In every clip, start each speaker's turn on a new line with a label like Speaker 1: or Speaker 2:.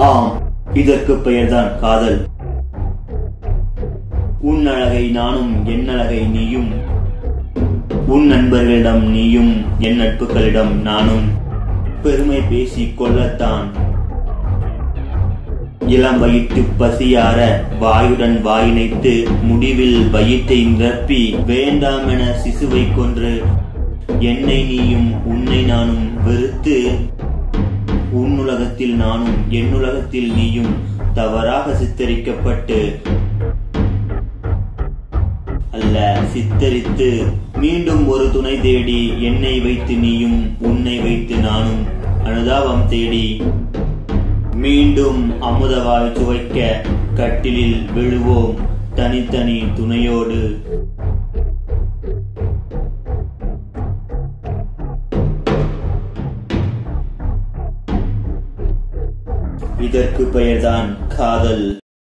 Speaker 1: ஆம் இதற்கு பெயர்தான் காதல் உன் அழகை நானும் என் அழகை நீயும் உன் நண்பர்களிடம் நீயும் என் நட்புகளிடம் நானும் பெருமை பேசிக் கொள்ளத்தான் இளம் வயிற்று பசியார வாயுடன் வாயினைத்து முடிவில் வயிற்றை நிரப்பி வேண்டாமென சிசுவை கொன்று என்னை நீயும் உன்னை நானும் வெறுத்து உன்னுலகத்தில் நானும் என்னுலகத்தில் நீயும் தவறாக சித்தரிக்கப்பட்டு அல்ல சித்தரித்து மீண்டும் ஒரு துணை தேடி என்னை வைத்து நீயும் உன்னை வைத்து நானும் அனுதாபம் தேடி மீண்டும் அமுதவாய் சுவைக்க கட்டிலில் விழுவோம் தனித்தனி துணையோடு இதற்கு பெயர்தான் காதல்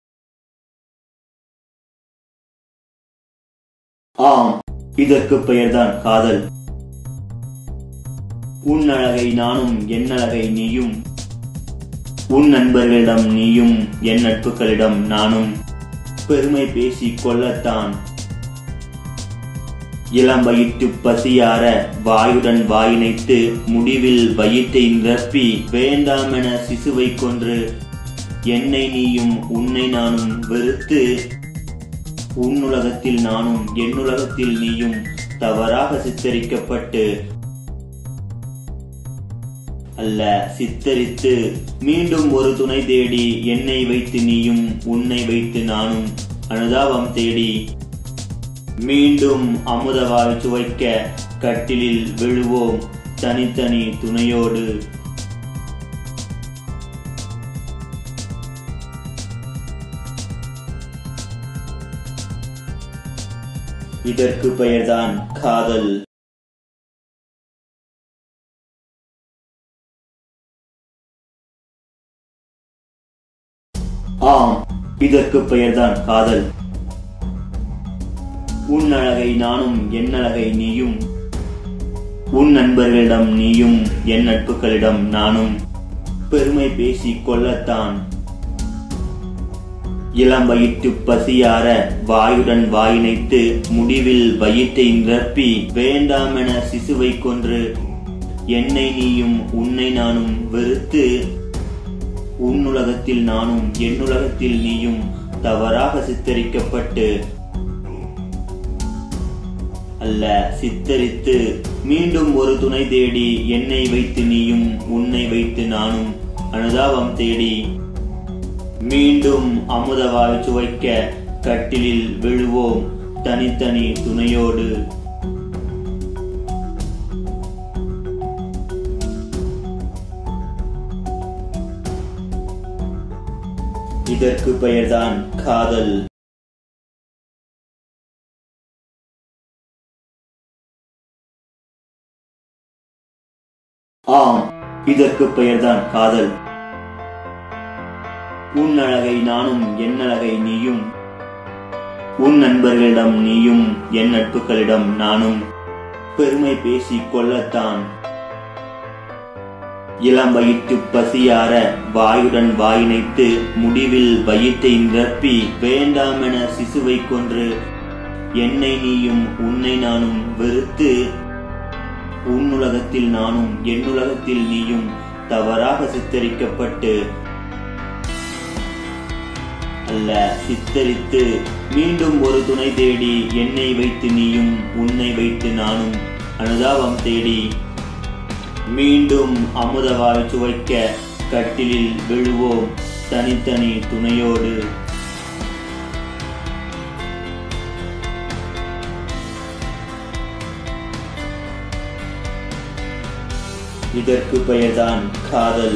Speaker 1: ஆம் இதற்கு பெயர்தான் காதல் உன் அழகை நானும் என் அழகை நீயும் உன் நண்பர்களிடம் நீயும் என் நட்புகளிடம் நானும் பெருமை பேசிக் கொள்ளத்தான் இளம் வயிற்று பசியார வாயுடன் வாயினைத்து முடிவில் வயிற்றை நிரப்பி வேண்டாமென சிசுவை கொன்று என்னை நீயும் உன்னை நானும் வெறுத்து உன்னுலகத்தில் நானும் என்னுலகத்தில் நீயும் தவறாக சித்தரிக்கப்பட்டு அல்ல சித்தரித்து மீண்டும் ஒரு துணை தேடி என்னை வைத்து நீயும் உன்னை வைத்து நானும் அனுதாபம் தேடி மீண்டும் அமுதவாய் சுவைக்க கட்டிலில் விழுவோம் தனித்தனி துணையோடு இதற்கு பெயர்தான் காதல் ஆம் இதற்கு பெயர்தான் காதல் உன் அழகை நானும் என் அழகை நீயும் உன் நண்பர்களிடம் நீயும் என் நட்புகளிடம் நானும் பெருமை பேசிக் கொள்ளத்தான் இளம் வயிற்று பசியார வாயுடன் வாயினைத்து முடிவில் வயிற்றை நிரப்பி வேண்டாமென சிசுவை கொன்று என்னை நீயும் உன்னை நானும் வெறுத்து உன்னுலகத்தில் நானும் என்னுலகத்தில் நீயும் தவறாக சித்தரிக்கப்பட்டு அல்ல சித்தரித்து மீண்டும் ஒரு துணை தேடி என்னை வைத்து நீயும் உன்னை வைத்து நானும் அனுதாபம் தேடி மீண்டும் அமுதவாய் சுவைக்க கட்டிலில் விழுவோம் தனித்தனி துணையோடு இதற்கு பெயர்தான் காதல் ஆம் இதற்கு பெயர்தான் காதல் உன் அழகை நானும் என் அழகை நீயும் உன் நண்பர்களிடம் நீயும் என் நட்புகளிடம் நானும் பெருமை பேசிக் கொள்ளத்தான் இளம் வயிற்று பசியார வாயுடன் வாயினைத்து முடிவில் வயிற்றை நிரப்பி வேண்டாமென சிசுவை கொன்று என்னை நீயும் உன்னை நானும் வெறுத்து உன்னுலகத்தில் நானும் என்னுலகத்தில் நீயும் தவறாக சித்தரிக்கப்பட்டு அல்ல சித்தரித்து மீண்டும் ஒரு துணை தேடி என்னை வைத்து நீயும் உன்னை வைத்து நானும் அனுதாபம் தேடி மீண்டும் அமுதவாய் சுவைக்க கட்டிலில் விழுவோம் தனித்தனி துணையோடு இதற்கு பெயர்தான் காதல்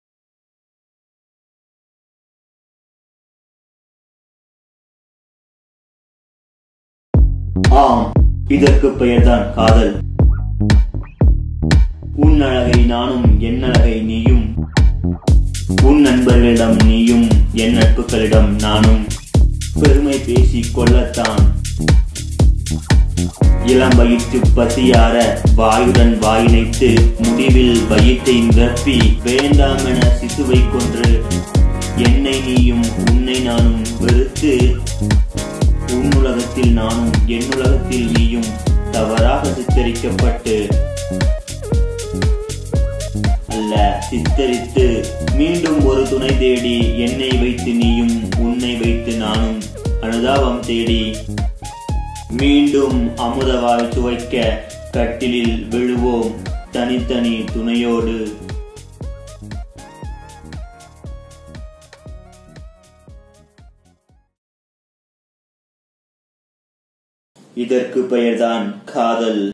Speaker 1: ஆம் இதற்கு பெயர்தான் காதல் உன் அழகை நானும் என் அழகை நீயும் உன் நண்பர்களிடம் நீயும் என் நட்புகளிடம் நானும் பெருமை பேசிக் கொள்ளத்தான் இளம் வயிற்று பசியார வாயுடன் வாயினைத்து முடிவில் வயிற்றை நிரப்பி வேண்டாமென சிசுவை கொன்று வைக்கப்பட்டு அல்ல சித்தரித்து மீண்டும் ஒரு துணை தேடி என்னை வைத்து நீயும் உன்னை வைத்து நானும் அனுதாபம் தேடி மீண்டும் அமுதவாய் துவைக்க கட்டிலில் விழுவோம் தனித்தனி துணையோடு இதற்கு பெயர்தான் காதல்